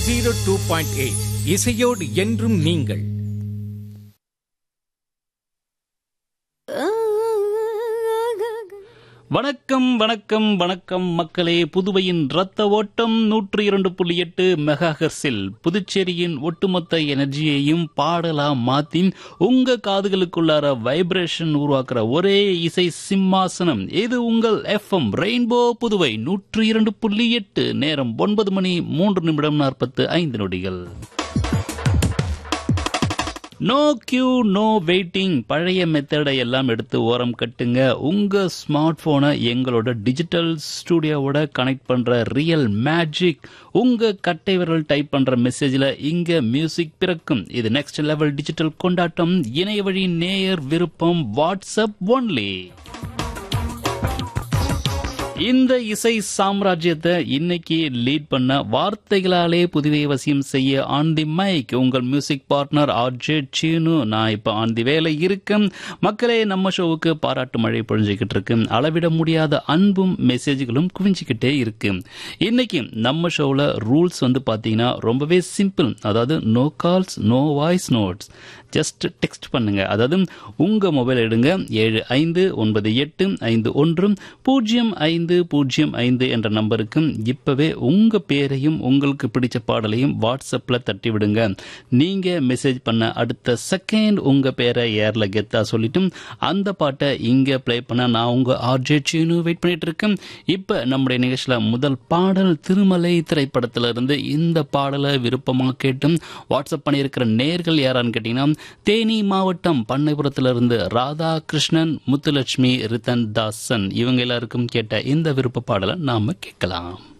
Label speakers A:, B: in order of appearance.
A: zero two point eight இசையோடு என்றும் நீங்கள்
B: வணக்கம் வணக்கம் வணக்கம் மக்களே புதுவையின் ரத்த ஓட்டம் நூற்றி இரண்டு புள்ளி எட்டு மெகாஹெர்ஸில் புதுச்சேரியின் ஒட்டுமொத்த எனர்ஜியையும் பாடலா மாத்தி உங்க காதுகளுக்குள்ளார வைப்ரேஷன் உருவாக்குற ஒரே இசை சிம்மாசனம் இது உங்கள் எஃப்எம் ரெயின்போ புதுவை நூற்றி இரண்டு புள்ளி எட்டு நேரம் ஒன்பது மணி மூன்று நிமிடம் நாற்பத்து ஐந்து நொடிகள் நோ கியூ நோ வெயிட்டிங் பழைய மெத்தடை எல்லாம் எடுத்து ஓரம் கட்டுங்க உங்க ஸ்மார்ட் போனை எங்களோட டிஜிட்டல் ஸ்டுடியோவோட கனெக்ட் பண்ற ரியல் மேஜிக் உங்க கட்டை விரல் டைப் பண்ற மெசேஜ்ல இங்க மியூசிக் பிறக்கும் இது நெக்ஸ்ட் லெவல் டிஜிட்டல் கொண்டாட்டம் இணைய வழி நேயர் விருப்பம் வாட்ஸ்அப் ஒன்லி இந்த இசை சாம்ராஜ்யத்தை இன்னைக்கு லீட் பண்ண வார்த்தைகளாலே புதுவை வசியம் செய்ய ஆன் தி மைக் உங்கள் மியூசிக் பார்ட்னர் ஆர்ஜே சீனு நான் இப்ப ஆன் தி வேலை இருக்கேன் மக்களே நம்ம ஷோவுக்கு பாராட்டு மழை பொழிஞ்சுக்கிட்டு இருக்கு அளவிட முடியாத அன்பும் மெசேஜ்களும் குவிஞ்சுக்கிட்டே இருக்கு இன்னைக்கு நம்ம ஷோவில் ரூல்ஸ் வந்து பாத்தீங்கன்னா ரொம்பவே சிம்பிள் அதாவது no calls no voice notes just text பண்ணுங்க அதாவது உங்க மொபைல் எடுங்க ஏழு ஐந்து ஒன்பது எட்டு ஐந்து ஒன்று பூஜ்ஜியம் ஐந்து பூஜ்ஜியம் ஐந்து என்ற நம்பருக்கு இப்பவே உங்க பேரையும் உங்களுக்கு பிடிச்ச பாடலையும் வாட்ஸ்அப்ல தட்டி விடுங்க நீங்க மெசேஜ் பண்ண அடுத்த செகண்ட் உங்க பேரை ஏர்ல கெத்தா சொல்லிட்டு அந்த பாட்டை இங்க ப்ளே பண்ண நான் உங்க ஆர்ஜே சீனு வெயிட் பண்ணிட்டு இருக்கேன் இப்ப நம்முடைய நிகழ்ச்சியில முதல் பாடல் திருமலை திரைப்படத்துல இருந்து இந்த பாடலை விருப்பமா கேட்டும் வாட்ஸ்அப் பண்ணியிருக்கிற நேர்கள் யாரான்னு கேட்டீங்கன்னா தேனி மாவட்டம் பண்ணைபுரத்திலிருந்து ராதா கிருஷ்ணன் முத்துலட்சுமி ரித்தன் தாசன் இவங்க எல்லாருக்கும் கேட்ட இந்த விருப்ப பாடலை நாம கேட்கலாம்